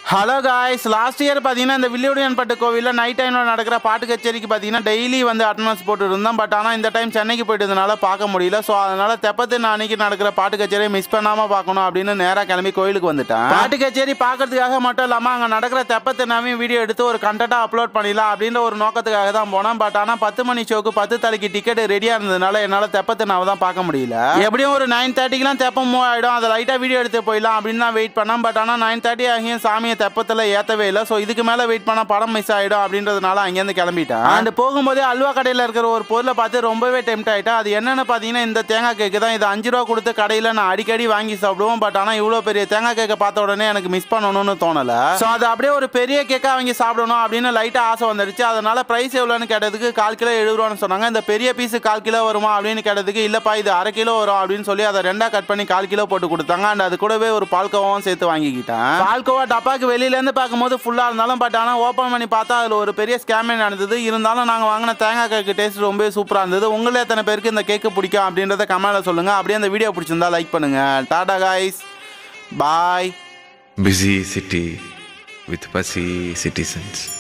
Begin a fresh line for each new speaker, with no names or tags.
Hello guys last year பார்த்தீங்கன்னா இந்த வில்லியுடையன்பட்டு கோவிலில் நைட் டைமில் நடக்கிற பாட்டு கச்சேரிக்கு பார்த்தீங்கன்னா டெய்லி வந்து அட்டண்டன்ஸ் போட்டு இருந்தோம் பட் ஆனால் இந்த டைம் சென்னைக்கு போயிட்டதுனால பார்க்க முடியல ஸோ அதனால தெப்பத்து அன்னைக்கு நடக்கிற பாட்டு கச்சேரியை மிஸ் பண்ணாமல் பார்க்கணும் அப்படின்னு நேராக கிளம்பி கோயிலுக்கு வந்துட்டேன் பாட்டு கச்சேரி பார்க்கறதுக்காக மட்டும் இல்லாமல் அங்கே நடக்கிற தெப்பத்தினாவையும் வீடியோ எடுத்து ஒரு கண்டென்ட்டாக அப்லோட் பண்ணிடலாம் அப்படின்ற ஒரு நோக்கத்துக்காக தான் போனோம் பட் ஆனால் பத்து மணி ஷோக்கு பத்து தலைக்கு டிக்கெட் ரெடியாக இருந்ததுனால என்னால் தெப்பத்தினாவை தான் பார்க்க முடியல எப்படியும் ஒரு நைன் தேர்ட்டிக்கெலாம் தெப்பம் மூவ் ஆகிடும் அதை லைட்டாக வீடியோ எடுத்து போயிடலாம் அப்படின்னு தான் வெயிட் பண்ணேன் பட் ஆனால் நைன் தேர்ட்டி ஆகியும் சாமியை தெப்பத்தில் ஏற்றவே இல்லை ஸோ இதுக்கு மேலே வெயிட் பண்ணால் படம் மிஸ் ஆகிடும் அப்படின்றதுனால அங்கேருந்து கிளம்பிட்டேன் அண்ட் போகும்போதே அல்வா கடையில் இருக்கிற ஒரு பொருளை பார்த்து ரொம்பவே டெம்ட் ஆகிட்டேன் அது என்னென்னு பார்த்தீங்கன்னா இந்த தேங்காய் கேக்கு தான் இது அஞ்சு ரூபா கொடுத்து கடையில் நான் அடிக்கடி வாங்கி சாப்பிடுவோம் பட் ஆனால் இவ்வளோ பெரிய தேங்காய் கேக்கை பார்த்த உடனே எனக்கு மிஸ் பண்ணணும்னு தோணலை ஸோ அது அப்படியே ஒரு பெரிய கேக்காக வாங்கி சாப்பிடணும் அப்படின்னு லைட்டாக ஆசை வந்துடுச்சு அதனால ப்ரைஸ் எவ்வளோன்னு கேட்டதுக்கு கால் கிலோ எழுபது ரூபான்னு சொன்னாங்க இந்த பெரிய பீஸு கால் கிலோ வருமா அப்படின்னு கேட்டதுக்கு இல்லைப்பா இது அரை கிலோ வரும் அப்படின்னு சொல்லி அதை ரெண்டாக கட் பண்ணி கால் கிலோ போட்டு கொடுத்தாங்க அண்ட் அது கூடவே ஒரு பால்கோவாவும் சேர்த்து வாங்கிக்கிட்டேன் பால்கோவா டப்பாக்கு வெளியிலேருந்து பார்க்கும்போது ஃபுல்லாக இருந்தாலும் பட் ஆனால் ஓப்பன் பண்ணி பார்த்தா அதில் ஒரு பெரிய ஸ்கேமே நடந்தது இருந்தாலும் நாங்கள் வாங்கின தேங்காய் கேக்கு டேஸ்ட் ரொம்பவே சூப்பராக இருந்தது உங்களே எத்தனை பேருக்கு இந்த கேக்கு பிடிக்கும் அப்படின்றத கமெண்ட்டில் சொல்லுங்கள் அப்படியே அந்த வீடியோ பிடிச்சிருந்தா லைக் பண்ணுங்கள் tata guys bye
busy city with fussy citizens.